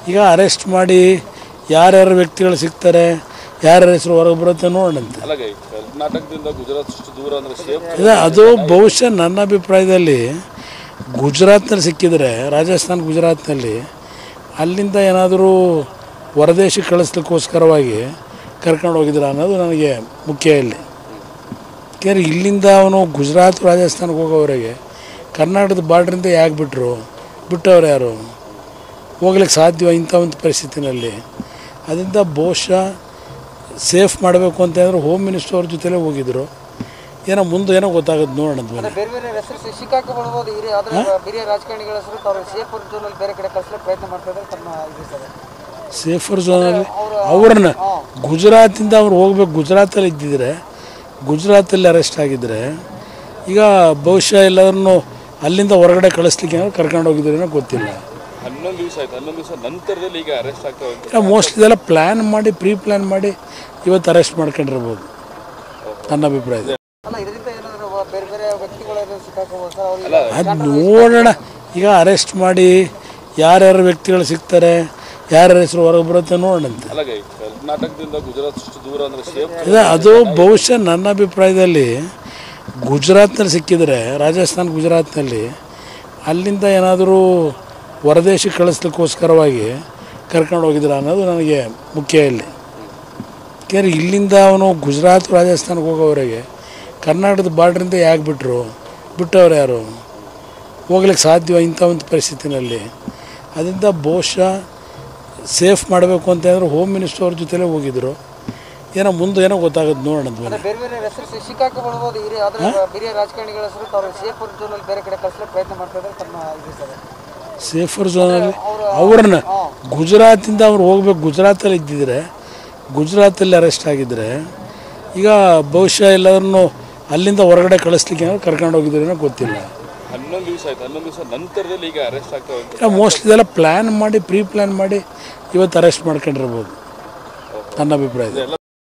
ಈಗ ಅರೆಸ್ಟ್ ಮಾಡಿ ಯಾರ್ಯಾರು ವ್ಯಕ್ತಿಗಳು ಸಿಗ್ತಾರೆ ಯಾರ್ಯಾರ ಹೆಸರು ಹೊರಗೆ ಬರುತ್ತೆ ನೋಡೋಣಂತೆ ಅಲ್ಲ ಈಗ ಕರ್ನಾಟಕದಿಂದ ಗುಜರಾತ್ ಅಷ್ಟು ದೂರ ಅಂದ್ರೆ ಸೇಫ್ ಇದೆ ಅದು ಬಹುಶಃ ನನ್ನ ಅಭಿಪ್ರಾಯದಲ್ಲಿ ಗುಜರಾತ್ನಲ್ಲಿ ಸಿಕ್ಕಿದರೆ ರಾಜಸ್ಥಾನ ಗುಜರಾತ್ನಲ್ಲಿ ಅಲ್ಲಿಂದ ಏನಾದರೂ ಹೊರದೇಶಕ್ಕೆ ಕಳಿಸ್ಲಿಕ್ಕೋಸ್ಕರವಾಗಿ ಕರ್ಕೊಂಡು ಹೋಗಿದ್ರ ಅನ್ನೋದು ನನಗೆ ಮುಖ್ಯ ಇಲ್ಲಿ ಯಾಕೆಂದ್ರೆ ಇಲ್ಲಿಂದ ಅವನು ಗುಜರಾತ್ ರಾಜಸ್ಥಾನಕ್ಕೆ ಹೋಗೋವರೆಗೆ ಕರ್ನಾಟಕದ ಬಾರ್ಡ್ರಿಂದ ಯಾಕೆ ಬಿಟ್ಟರು ಬಿಟ್ಟವ್ರು ಯಾರು ಹೋಗ್ಲಿಕ್ಕೆ ಸಾಧ್ಯ ಇಂಥ ಒಂದು ಪರಿಸ್ಥಿತಿನಲ್ಲಿ ಅದರಿಂದ ಬಹುಶಃ ಸೇಫ್ ಮಾಡಬೇಕು ಅಂತಂದ್ರೆ ಹೋಮ್ ಮಿನಿಸ್ಟರ್ ಅವ್ರ ಜೊತೆಲೇ ಹೋಗಿದ್ರು ಏನೋ ಮುಂದೆ ಏನೋ ಗೊತ್ತಾಗುತ್ತೆ ನೋಡೋಣ ಅಂತ ಬನ್ನಿ. ಬೇರೆ ಬೇರೆ ಹೆಸರು ಸಿಕ್ಕಾಕೊಳ್ಬೋದು ಹಿರಿಯ ಆದ್ರೆ ಹಿರಿಯ ರಾಜಕಾರಣಿಗಳ ಹೆಸರು ಅವ್ರು ಸೇಫ್ ಝೋನಲ್ಲಿ ಬೇರೆ ಕಡೆ ಕಳ್ಸಲಿಕ್ಕೆ ಪ್ರಯತ್ನ ಮಾಡ್ತಾ ಇದ್ದಾರೆ ತಮ್ಮ ಇದು ಸರ್ ಸೇಫರ್ ಝೋನಲ್ಲಿ ಅವ್ರನ್ನ ಗುಜರಾತಿಂದ ಅವ್ರು ಹೋಗ್ಬೇಕು ಗುಜರಾತಲ್ಲಿ ಇದ್ದಿದ್ರೆ ಗುಜರಾತಲ್ಲಿ ಅರೆಸ್ಟ್ ಆಗಿದ್ದರೆ ಈಗ ಬಹುಶಃ ಎಲ್ಲರನ್ನು ಅಲ್ಲಿಂದ ಹೊರಗಡೆ ಕಳಿಸ್ಲಿಕ್ಕೆ ಏನಾದ್ರು ಕರ್ಕೊಂಡು ಹೋಗಿದ್ರೇನೋ ಗೊತ್ತಿಲ್ಲ ಹನ್ನೊಂದು ದಿವಸ ಆಯ್ತು ಹನ್ನೊಂದು ದಿವಸ ನಂತರದಲ್ಲಿ ಈಗ ಅರೆಸ್ಟ್ ಆಗ್ತವೆ ಅಂತ ಮೋಸ್ಟ್ ಇದೆಲ್ಲ ಪ್ಲ್ಯಾನ್ ಮಾಡಿ ಪ್ರೀ ಪ್ಲ್ಯಾನ್ ಮಾಡಿ ಇವತ್ತು ಅರೆಸ್ಟ್ ಮಾಡ್ಕೊಂಡಿರ್ಬೋದು ನನ್ನ ಅಭಿಪ್ರಾಯದಲ್ಲಿ ಅಲ್ಲ ಇದರಿಂದ ಏನಾದರೂ ಬೇರೆ ಬೇರೆ ವ್ಯಕ್ತಿಗಳು ಸಿಕ್ಕಾಕೊಳ್ಬೋದು ಸರ್ ಅವ್ರಿಗೆ ಅದು ನೋಡೋಣ ಈಗ ಅರೆಸ್ಟ್ ಮಾಡಿ ಯಾರ್ಯಾರು ವ್ಯಕ್ತಿಗಳು ಸಿಗ್ತಾರೆ ಯಾರ್ಯಾರ ಹೆಸರು ಹೊರಗೆ ಬರುತ್ತೆ ನೋಡೋಣಂತೆ ಅಲ್ಲ ಈಗ ಕರ್ನಾಟಕದಿಂದ ಗುಜರಾತ್ ಅಷ್ಟು ದೂರ ಅಂದ್ರೆ ಸೇಫ್ ಇದೆ ಅದು ಬಹುಶಃ ನನ್ನ ಅಭಿಪ್ರಾಯದಲ್ಲಿ ಗುಜರಾತ್ನಲ್ಲಿ ಸಿಕ್ಕಿದರೆ ರಾಜಸ್ಥಾನ ಗುಜರಾತ್ನಲ್ಲಿ ಅಲ್ಲಿಂದ ಏನಾದರೂ ಹೊರದೇಶಕ್ಕೆ ಕಳಿಸ್ಲಿಕ್ಕೋಸ್ಕರವಾಗಿ ಕರ್ಕೊಂಡು ಹೋಗಿದ್ರ ಅನ್ನೋದು ನನಗೆ ಮುಖ್ಯ ಇಲ್ಲಿ ಯಾಕೆಂದ್ರೆ ಇಲ್ಲಿಂದ ಅವನು ಗುಜರಾತ್ ರಾಜಸ್ಥಾನಕ್ಕೆ ಹೋಗೋವರೆಗೆ ಕರ್ನಾಟಕದ ಬಾರ್ಡ್ರಿಂದ ಯಾಕೆ ಬಿಟ್ಟರು ಬಿಟ್ಟವ್ರು ಯಾರು ಹೋಗ್ಲಿಕ್ಕೆ ಸಾಧ್ಯ ಇಂಥ ಒಂದು ಪರಿಸ್ಥಿತಿನಲ್ಲಿ ಅದರಿಂದ ಬಹುಶಃ ಸೇಫ್ ಮಾಡಬೇಕು ಅಂತಂದ್ರೆ ಹೋಮ್ ಮಿನಿಸ್ಟರ್ ಅವ್ರ ಜೊತೆಲೇ ಹೋಗಿದ್ರು ಏನೋ ಮುಂದೆ ಏನೋ ಗೊತ್ತಾಗುತ್ತೆ ನೋಡೋಣ ಅಂತ ಬನ್ನಿ. ಬೇರೆ ಬೇರೆ ಹೆಸರು ಸಿಕ್ಕಾಕೊಳ್ಬೋದು ಹಿರಿಯ ಆದ್ರೆ ಹಿರಿಯ ರಾಜಕಾರಣಿಗಳ ಹೆಸರು ಅವ್ರು ಸೇಫ್ ಝೋನಲ್ಲಿ ಬೇರೆ ಕಡೆ ಕಳ್ಸಲಿಕ್ಕೆ ಪ್ರಯತ್ನ ಮಾಡ್ತಾ ಇದ್ದಾರೆ ತಮ್ಮ ಇದು ಸರ್ ಸೇಫರ್ ಝೋನಲ್ಲಿ ಅವ್ರನ್ನ ಗುಜರಾತಿಂದ ಅವ್ರು ಹೋಗ್ಬೇಕು ಗುಜರಾತಲ್ಲಿ ಇದ್ದಿದ್ರೆ ಗುಜರಾತಲ್ಲಿ ಅರೆಸ್ಟ್ ಆಗಿದ್ದರೆ ಈಗ ಬಹುಶಃ ಎಲ್ಲರನ್ನು ಅಲ್ಲಿಂದ ಹೊರಗಡೆ ಕಳಿಸ್ಲಿಕ್ಕೆ ಏನಾದ್ರು ಕರ್ಕೊಂಡು ಹೋಗಿದ್ರೇನೋ ಗೊತ್ತಿಲ್ಲ ಹನ್ನೊಂದು ದಿವಸ ಆಯ್ತು ಹನ್ನೊಂದು ದಿವಸ ನಂತರದಲ್ಲಿ ಈಗ ಅರೆಸ್ಟ್ ಆಗ್ತವೆ ಅಂತ ಮೋಸ್ಟ್ ಇದೆಲ್ಲ ಪ್ಲ್ಯಾನ್ ಮಾಡಿ ಪ್ರೀ ಪ್ಲ್ಯಾನ್ ಮಾಡಿ ಇವತ್ತು ಅರೆಸ್ಟ್ ಮಾಡ್ಕೊಂಡಿರ್ಬೋದು ನನ್ನ ಅಭಿಪ್ರಾಯದಲ್ಲಿ ಎಲ್ಲ